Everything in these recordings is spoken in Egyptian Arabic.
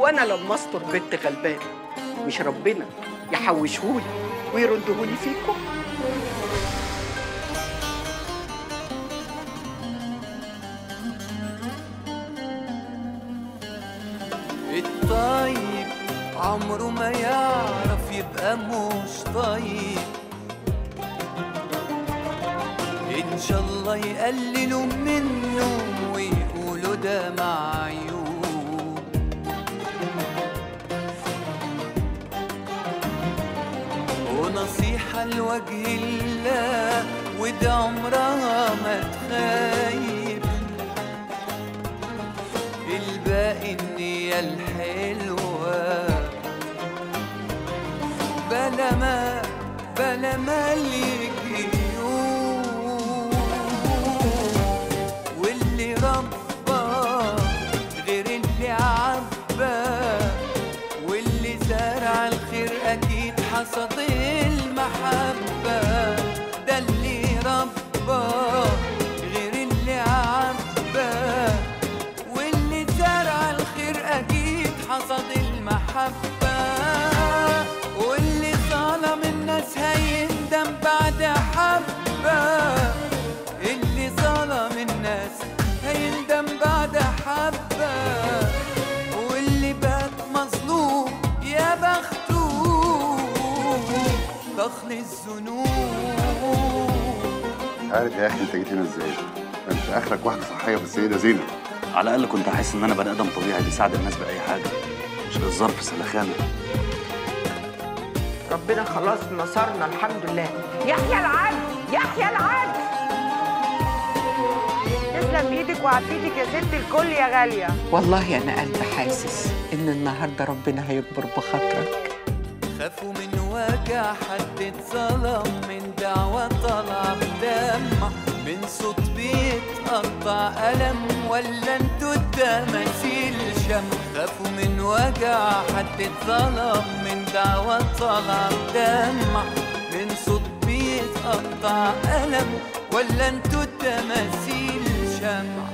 هو انا لما استر بنت غلبان مش ربنا يحوشهولي ويردهولي فيكم الطيب عمره ما يعرف يبقى مش طيب إن شاء الله يقللوا منه ويقولوا ده معيوب ونصيحة لوجه الله وده عمرها ما تخيب الباقي النية الحلوة بلا ما بلا ما ليك يوم واللي ربى غير اللي عبى واللي زرع الخير أكيد حصد المحبة ده اللي ربى غير اللي عبى واللي زرع الخير أكيد حصد المحبة واللي ظلم الناس هيندم بعد حبة اللي ظلم الناس هيندم بعد حبة واللي بات مظلوم يا بخته دخل الذنوب عارف يا اخي انت جيت هنا ازاي؟ انت اخرك واحده صحيه في السيده زينب على الاقل كنت احس ان انا بني ادم طبيعي بيساعد الناس باي حاجه مش الظرف سلخانه ربنا خلاص نصرنا الحمد لله يحيى العدل يحيى العدل تسلم ايدك وعافيتك يا ست الكل يا غاليه والله انا قلبي حاسس ان النهارده ربنا هيكبر بخاطرك خافوا من وجع حد اتظلم من دعوة طالعة بدمع من صوت بيتقطع ألم ولا انتوا التماثيل شمع خافوا من وجع حد اتظلم من دعوة طالعة بدمع من صوت بيتقطع ألم ولا انتوا التماثيل شمع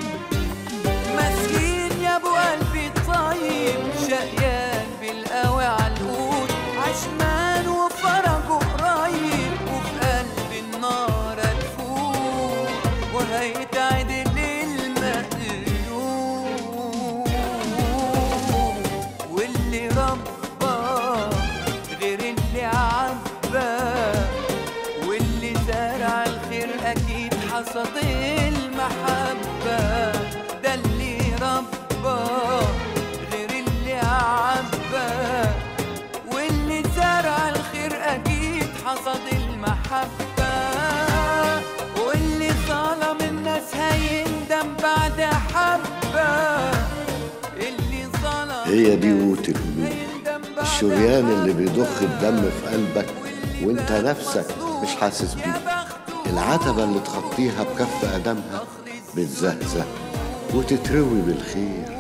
مسكين يا ابو قلبي طيب شقيان بالقوي عالقود عشمان وفرجه قريب وفي قلب النار الفول وهيتعدل المقلوب واللي ربى غير اللي عبى واللي زرع الخير اكيد حصد المحبة ده اللي ربى غير اللي عبى واللي زرع الخير اكيد حصد المحبة واللي ظلم الناس هيندم بعد حبة اللي ظلم هي دي الناس قوت القلوب هيندم بعد الشريان اللي حبة. بيضخ الدم في قلبك وانت نفسك مش حاسس بيه العتبة اللي تخطيها بكف قدمها بتزهزه وتتروي بالخير